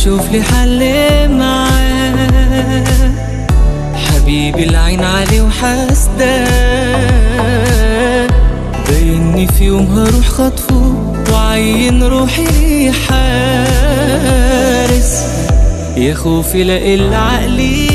اشوف لي حل معاه حبيبي العين عليه وحاسده بايني في يوم هروح خطفه وعين روحي ليه حارس يا خوفي لاقي عقلي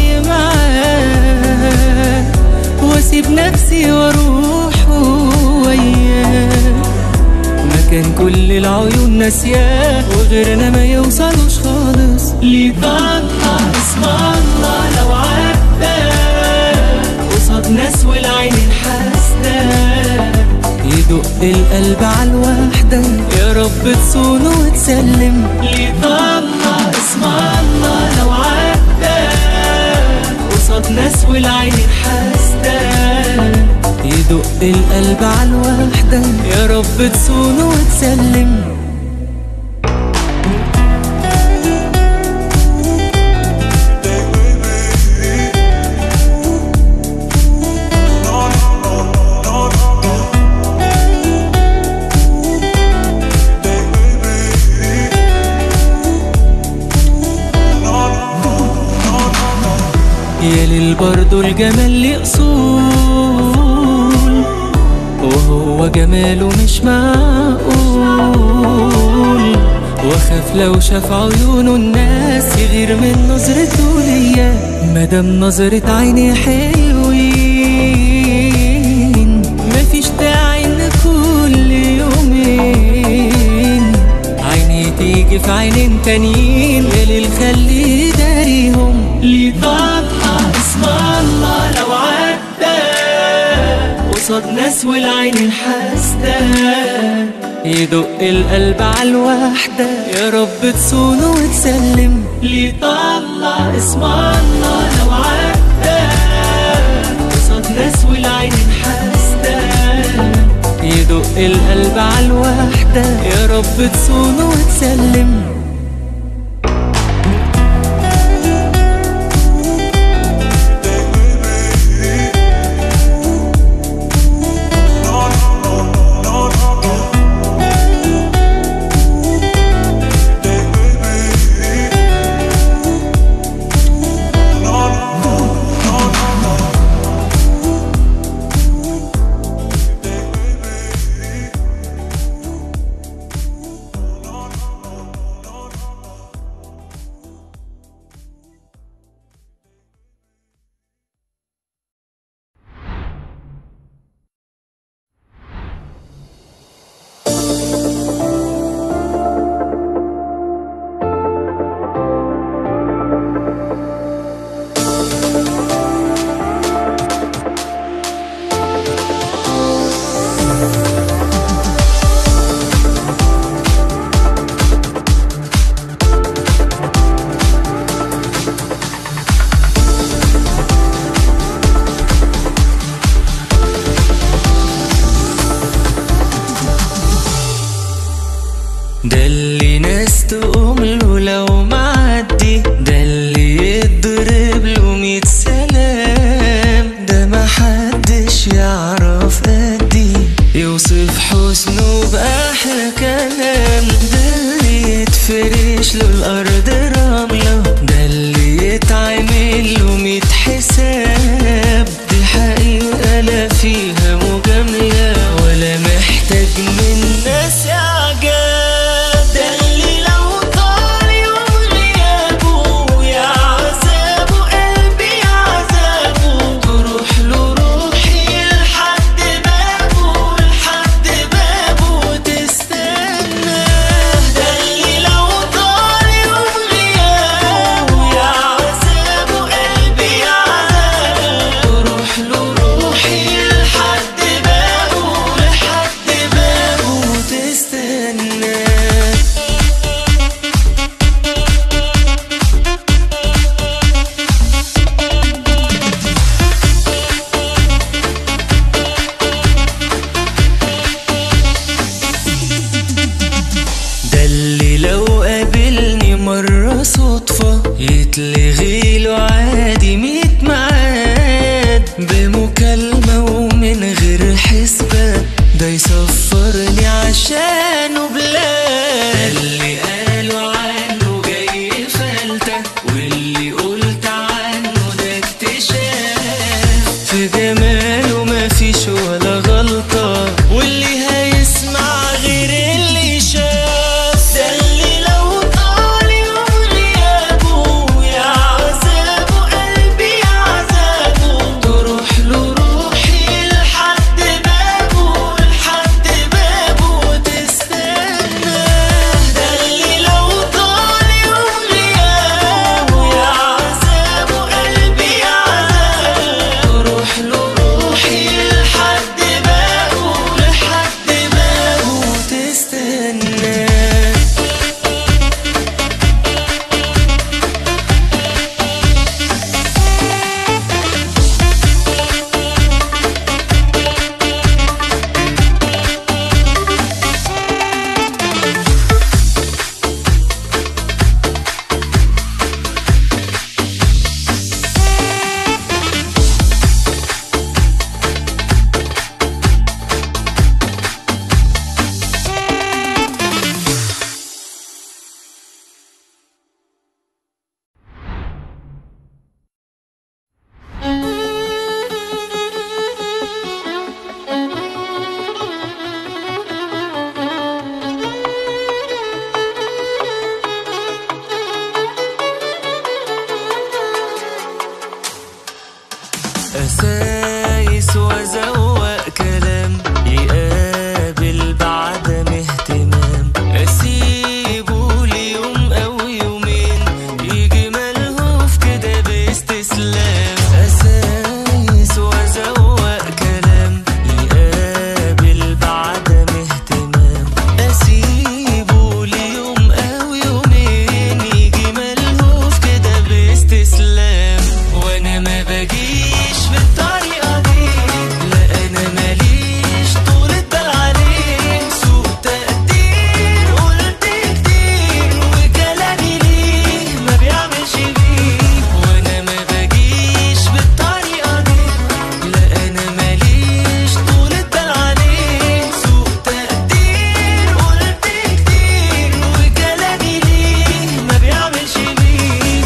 معاه واسيب نفسي واروح وياه مكان كل العيون ناسياه وغيرنا ما يوصلوش خالص ليه طاقة اسم الله لو عدى قصاد ناس والعين الحاسدة يدق القلب على الوحدة يا رب تصونه وتسلم ليه طاقة اسم الله لو عدى قصاد ناس والعين الحاسدة يدق القلب على الوحدة يا رب تصونه وتسلم يا ليل برضو الجمال ليه اصول وهو جماله مش معقول واخاف لو شاف عيونه الناس يغير من نظرته ليا مادام نظرة عيني حلوين مفيش داعي ان كل يومين عيني تيجي في عينين تانيين يا ليل خلي داريهم ليه طاقة اسم الله لو عدى قصاد ناس والعين الحاسدة يدق القلب على الوحدة يا رب تصونه وتسلم ليه طلع اسم الله لو عدى قصاد ناس والعين الحاسدة يدق القلب على الوحدة يا رب تصونه وتسلم ده اللي ناس تقوم له لو معدي ده اللي يضرب له ميت سلام ده محدش يعرف قدي يوصف حسنه بأحلى كلام ده اللي يتفرش له الأرض رملة ده اللي يتعمل له ميت حساب دي حقيقة لا فيها مجاملة ولا محتاج من ناس إعجاب ده اللي لو طال يوم غيابه يا عذابه قلبي يا عذابه تروح له روحي لحد بابه لحد بابه تستنى ده اللي لو طال يوم غيابه يا عذابه قلبي يا عذابه تروح له روحي لحد بابه لحد بابه تستنى ده اللي لو قابلني مرة صدفة يتلغي له عادي ميت ميعاد بمكالمة ومن غير حسبة ده يسفرني عشانه بلاد ده اللي قالوا عنه جاي فات أسايس وأزوق كلام يقابل بعدم اهتمام أسيبه ليوم أو يومين يجي ملهوف كده باستسلام أسايس وأزوق كلام يقابل بعدم اهتمام أسيبه ليوم أو يومين يجي ملهوف كده باستسلام وأنا ما بجيش بالطريقة دي لا أنا ماليش طول البال عليه سوء تقدير قلت كتير وكلامي ليه ما بيعملش بيه وأنا ما بجيش بالطريقة دي لا أنا ماليش طول البال عليه سوء تقدير قلت كتير وكلامي ليه ما بيعملش بيه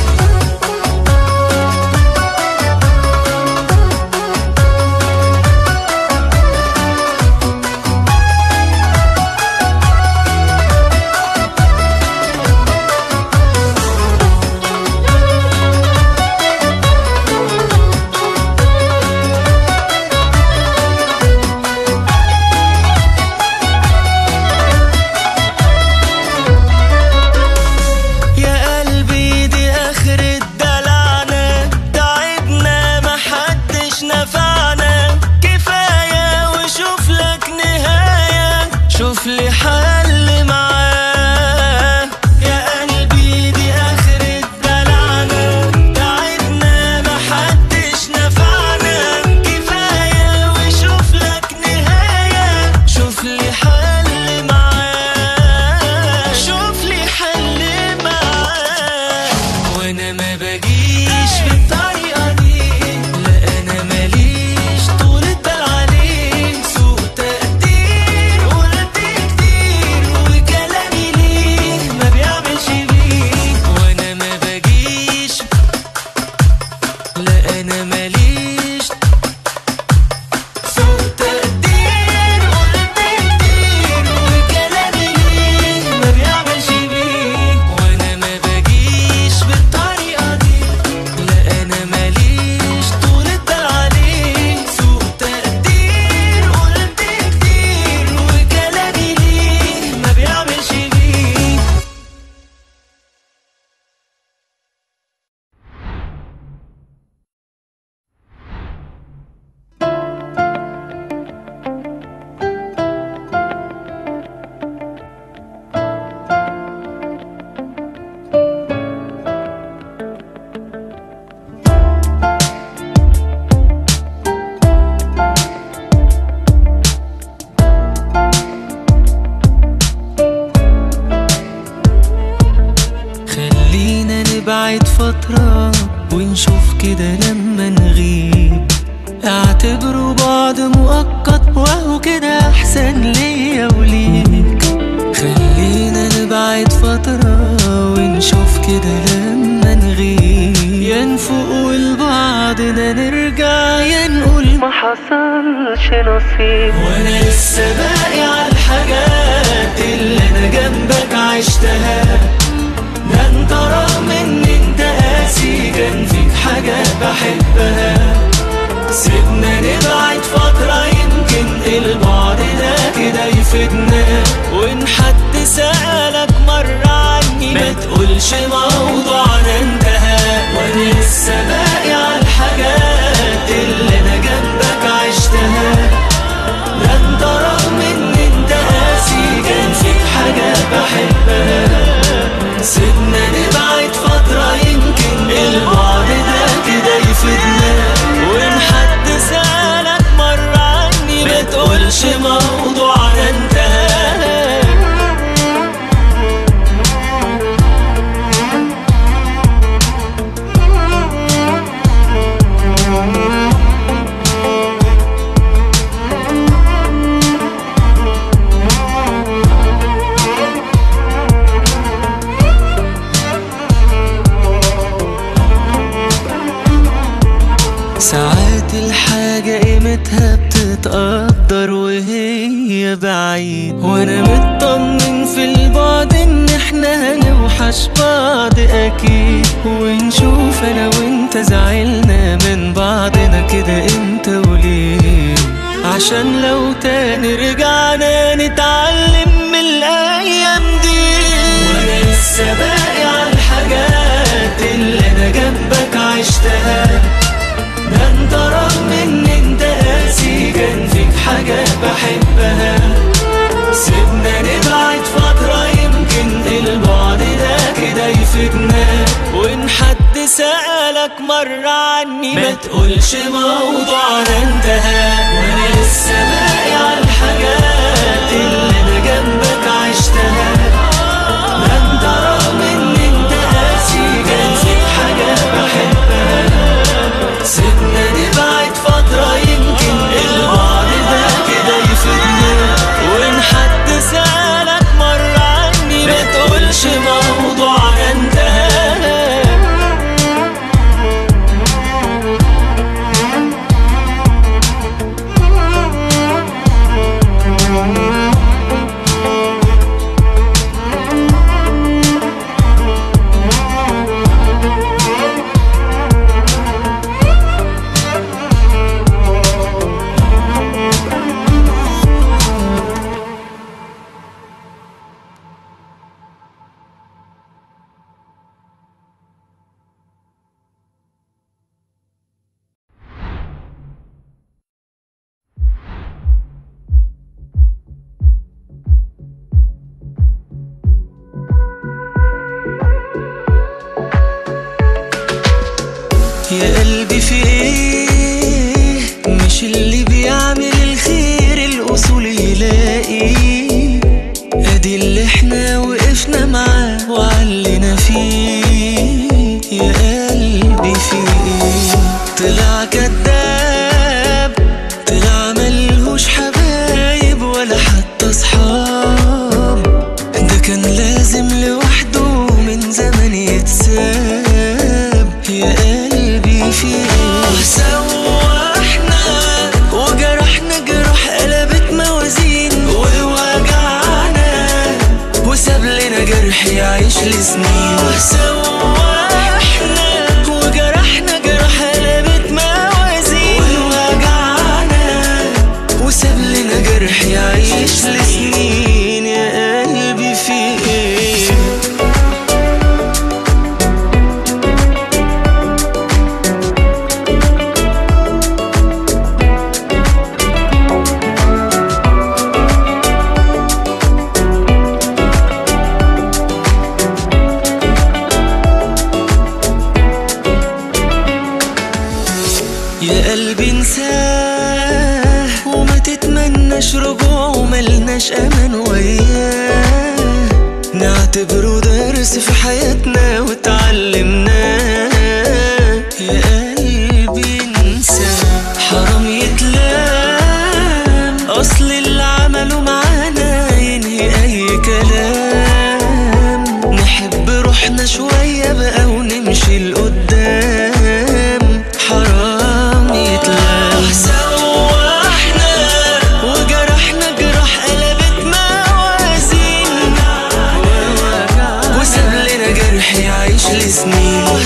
يا قلبي دي اخر الدلعنا تعبنا محدش نفعنا كفاية وشوف لك نهاية شوف لي حل معاه يا قلبي دي اخر الدلعنا تعبنا محدش نفعنا كفاية وشوف لك نهاية شوف لي حل معاه شوف لي حل معاه وانا ما بجيش بالطريقة دي لا انا ماليش طول البال عليه سوء تقدير قلت كتير وكلامي ليه ما بيعملش بيه وانا ما بجيش لا انا ماليش سوء تقدير قلت كتير وكلامي ليه ما بيعملش بيه وانا ما بجيش بالطريقة دي لا انا ماليش طول البال عليه سوء تقدير قلت كتير وكلامي ليه ما بيعملش بيه خلينا نبعد فترة ونشوف كده لما نغيب اعتبره بعد مؤقت وهو كده احسن ليا وليك خلينا نبعد فترة ونشوف كده لما نغيب يا نفوق لبعضنا نرجع يا نقول ما حصلش نصيب وانا لسه باقي على الحاجات اللي انا جنبك عشتها ده انت رغم ان انت قاسي كان فيك حاجة بحبها سيبنا نبعد فترة يمكن البعد ده كده يفيدنا وان حد سألك مرة عني ما تقولش موضوعنا انتهى وانا لسه باقي على الحاجات اللي انا جنبك عشتها ده انت رغم ان انت قاسي كان فيك حاجة بحبها سيبنا نبعد فترة يمكن البعد ده كده يفيدنا وإن حد سألك مرة عني ما تقولش موضوعنا انتهى ساعات الحاجة قيمتها بتتقدر وهي بعيد وانا مطمن في البعد ان احنا هنوحش بعض اكيد ونشوف انا وانت زعلنا من بعضنا كده كده امتى وليه عشان لو تاني رجعنا نتعلم من الايام دي وانا لسه باقي على الحاجات اللي انا جنبك عشتها ده انت رغم ان انت قاسي كان فيك حاجة بحبها سيبنا نبعد فترة يمكن البعد ده كده يفيدنا وان حد سألك مرة عني ما تقولش موضوعنا انتهى وانا لسه باقي على الحاجات اللي انا جنبك عشتها ده انت رغم ان انت قاسي كان فيك حاجة بحبها سيبنا نبعد فترة يمكن البعد ده كده يفيدنا وإن حد سألك مرة عني ما تقولش موضوعنا انتهى يا قلبي في ايه مش اللي بيعمل الخير الاصول يلاقي ادي اللي احنا وقفنا معاه وعلينا فيه يا قلبي في ايه طلع كداب طلع ملهوش حبايب ولا حتى اصحاب ده كان لازم لوحده من زمان يتساب يا قلبي في ايه سوحنا وجرحنا جرح قلبت موازين ووجعنا وساب لنا جرح يعيش لسنين سوحنا وجرحنا جرح قلبت موازين ووجعنا وساب لنا جرح يعيش لسنين يا قلبي في ايه يا قلبي انساه وما تتمناش رجوعه ملناش امان وياه نعتبره درس في حياتنا وتعلمناه يا قلبي انساه حرام يتلام اصل اللي عمله معانا ينهي اي كلام نحب روحنا شوية بقى ونمشي لقدام حرام يتلام سوحنا وجرحنا جرح قلبت موازين وساب لنا جرح يعيش لسنين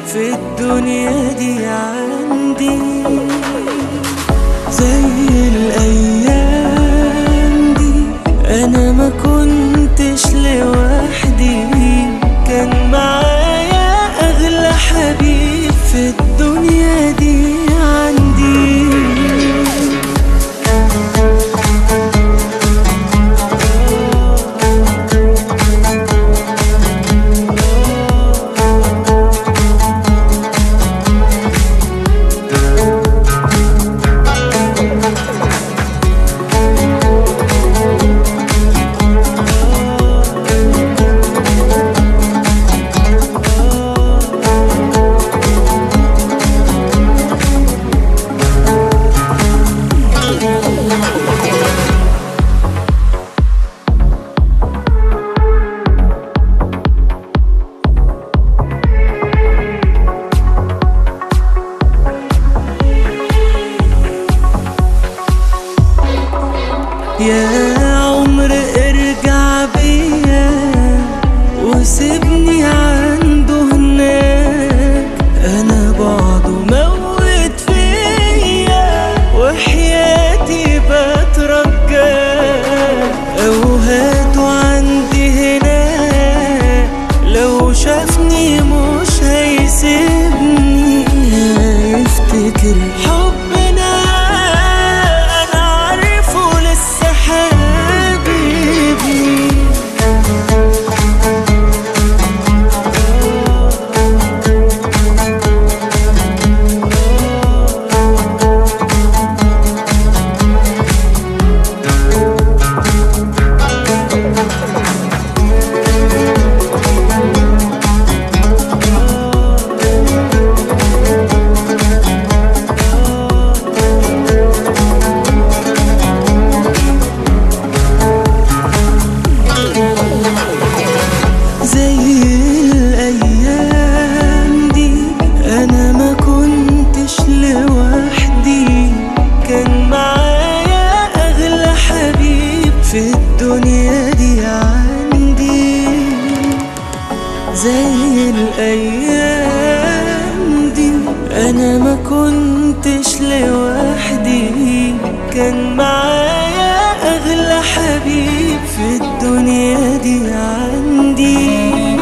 في الدنيا دي عندي زي الأيام دي أنا ما كنتش لوحدي كان معايا أغلى حبيب في الدنيا دي عندي يا عمر ارجع بيا وسيبني عنده هناك انا بعده موت فيا وحياتي بترجاك او هاته عندي هناك لو شافني مش هيسيبني هيفتكر حبنا انا عارفه لسه حبيبي زي الأيام دي أنا ما كنتش لوحدي كان معايا أغلى حبيب في الدنيا دي عندي زي الأيام دي أنا ما كنتش لوحدي كان معايا أغلى حبيب في الدنيا دي عندي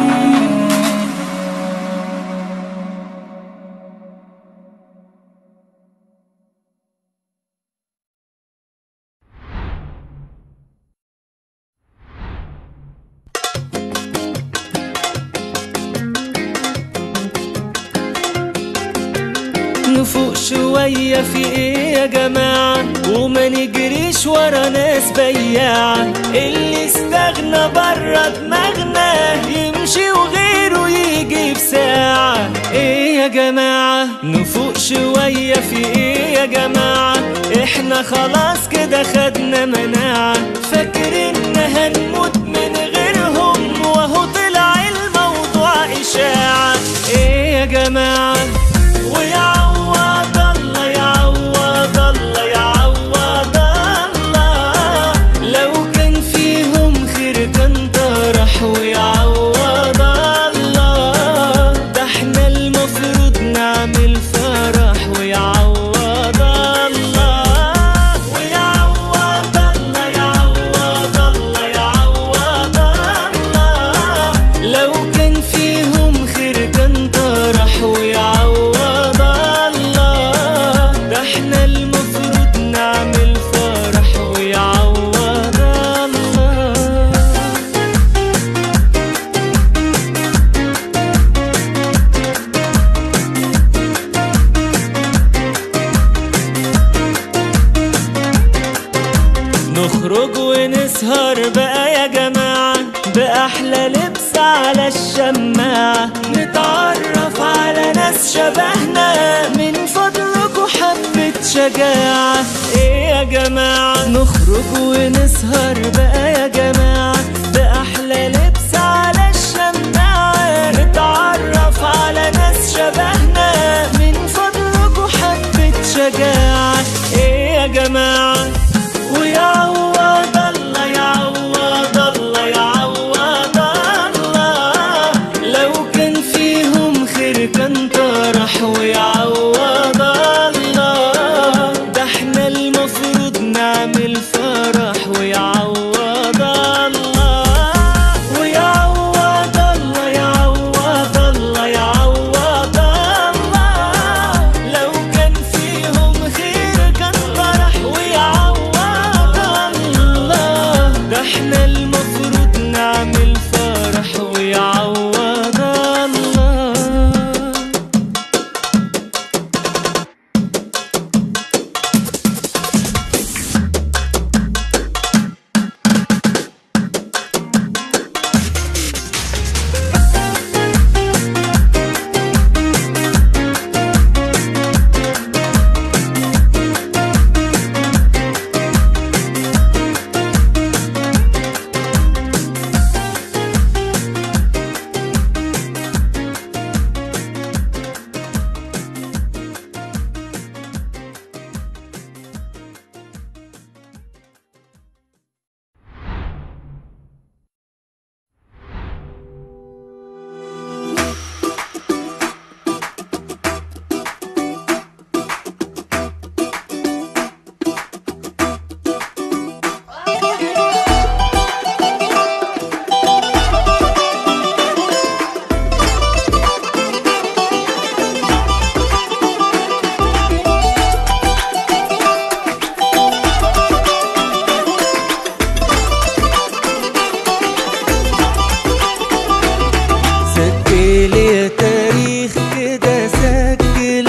نفوق شوية في ايه يا جماعة وما نجريش ورا ناس بياعة اللي استغنى برا دماغنا يمشي وغيره يجي في ساعة ايه يا جماعة نفوق شوية في ايه يا جماعة احنا خلاص كده خدنا مناعة فاكرين هنموت من غيرهم وهو طلع الموضوع إشاعة ايه يا جماعة ويعوض الله يعوض الله يعوض الله لو كان فيهم خير كان طرح ويعوض الله ده احنا المفروض نعمل فرح ويعوض الله ويعوض الله يعوض الله يعوض الله لو كان فيهم خير كان طرح ويعوض الله ده احنا المفروض نعمل فرح ويعوض الله نخرج ونسهر بقى يا جماعة بأحلى لبس على الشماعة نتعرف على ناس شبهنا من فضلكوا حبة شجاعة ايه يا جماعة نخرج ونسهر بقى يا جماعة بأحلى لبس على الشماعة نتعرف على ناس شبهنا من فضلكوا حبة شجاعة ايه يا جماعة ويعوض الله يعوض الله يعوض الله لو كان فيهم خير كان طيب يا تاريخ كده سجل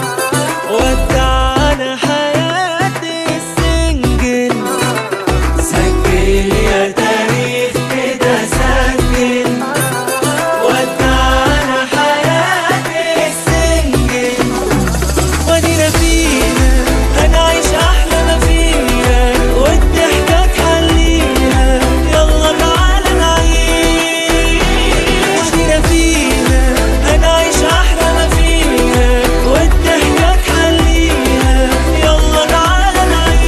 ودعنا حياتي السنجل سجل يا تاريخ كده سجل ودعنا حياتي السنجل ودينا فينا هنعيش احلى ما فينا والضحكة تحلينا يلا تعالى نعيش ودينا فينا هنعيش احلى ما فينا والضحكة تحلينا يلا تعالى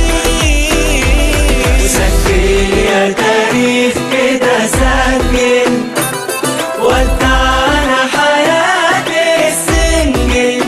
نعيش سجل يا تاريخ كده سجل ودعنا حياتي السنجل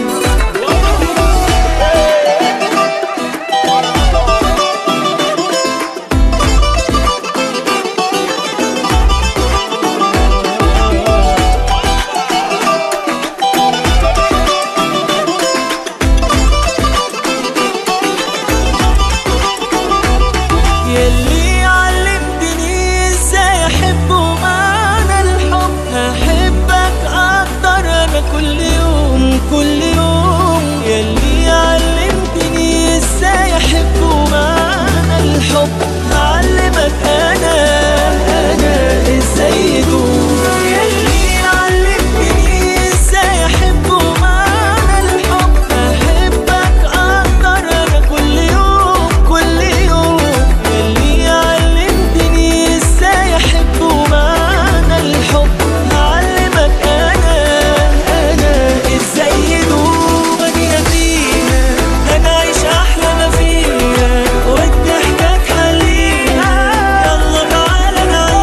يلي علمتني ازاي احب ومعنى الحب هحبك اكتر انا كل يوم كل يوم يلي علمتني ازاي احب ومعنى الحب هعلمك انا انا ازاي يدوم يلي علمتني ازاي احب ومعنى الحب هحبك اكتر انا كل يوم كل يوم يلي علمتني ازاي احب ومعنى الحب هعلمك انا انا ازاي يدوم ادينا فينا هنعيش احلى ما فينا والضحكة تحلينا يلا تعالى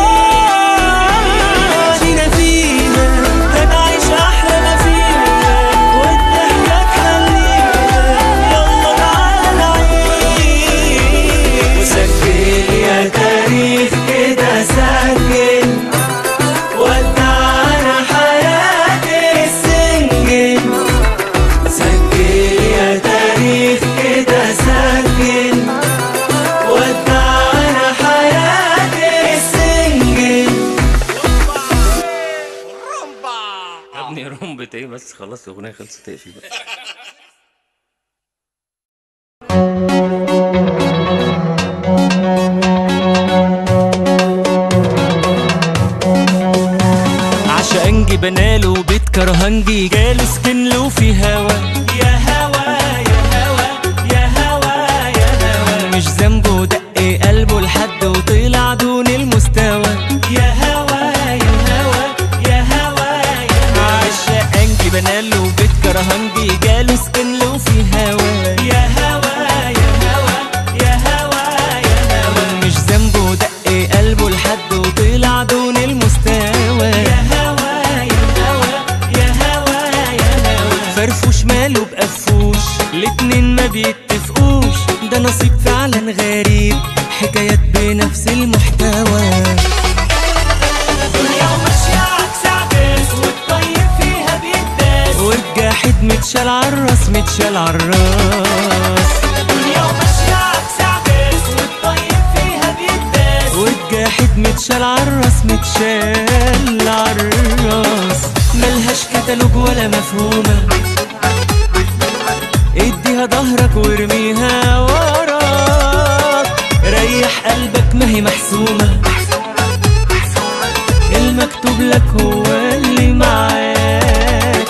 نعيش ادينا فينا هنعيش احلى ما فينا والضحكة تحلينا يلا تعالى نعيش وسجل يا تاريخ كده سجل ودعنا حياتي السنجل سجل يا تاريخ كده سجل ودعنا حياتي السنجل يا ابني رمبة ايه بس خلاص الاغنيه خلصت اقفل بقى عشقنجي بناله بيت كرهنجي جاله سكن له في هوا يا هوا يا هوا يا هوا يا هوا مش ذنبه دق قلبه لحد وطلع دون المستوى يا هوا يا هوا يا هوا يا هوا عشقنجي بناله بيت كرهنجي جاله سكن له في هوا يا هوا يا هوا يا هوا يا هوا مش ذنبه دق قلبه لحد وطلع دون المستوى يا هوا يا هوا يا هوا يا هوا فرفوش ماله بقفوش الاتنين ما بيتفقوش ده نصيب فعلا غريب حكايات بنفس المحتوى دنيا وماشية عكس عكاس والطيب فيها بيداس والجاحد متشال عالراس متشال عالراس دنيا وماشية عكس عكاس والطيب فيها بيداس والجاحد متشال عالراس متشال عالراس ملهاش كتالوج ولا مفهومة اديها ظهرك وارميها وراك ريح قلبك ما هي محسومة المكتوب لك هو اللي معاك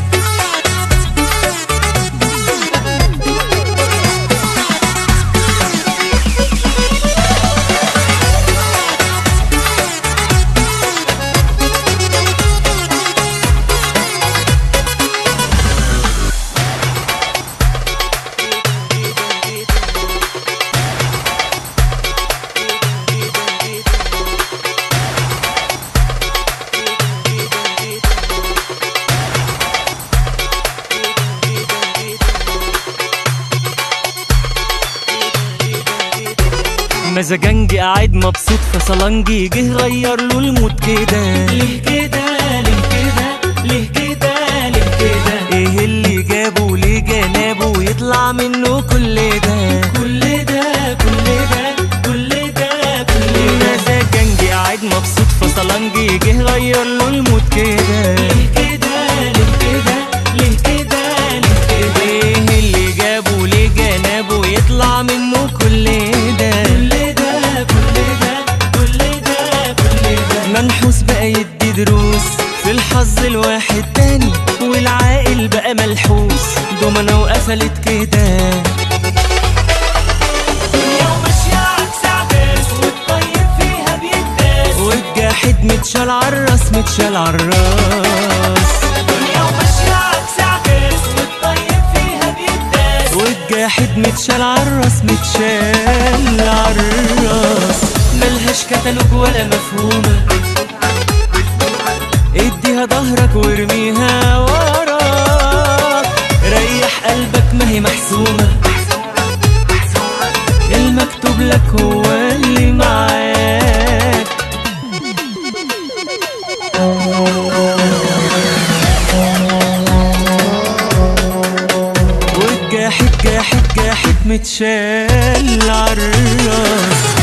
مزاجنجي قاعد مبسوط في صلنجي جه غير له المود كده ليه كده ليه كده ليه كده ليه كده ايه اللي جابه ليه جنابه يطلع منه كل ده كل ده كل ده كل ده كل ده مزاجنجي قاعد مبسوط في صلنجي جه غير له المود كده ليه كده المنحوس بقى يدي دروس في الحظ الواحد تاني والعاقل بقى ملحوس دومنا وقفلت كده دنيا وماشية عكس عباس والطيب فيها بيداس والجاحد متشال عالراس متشال عالراس دنيا وماشية عكس عباس والطيب فيها بيداس والجاحد متشال عالراس متشال عالراس ملهاش كتالوج ولا مفهومة اديها ظهرك وارميها وراك ريح قلبك ما هي محسومة المكتوب لك هو اللي معاك والجاحد جاحد جاحد متشال عالراس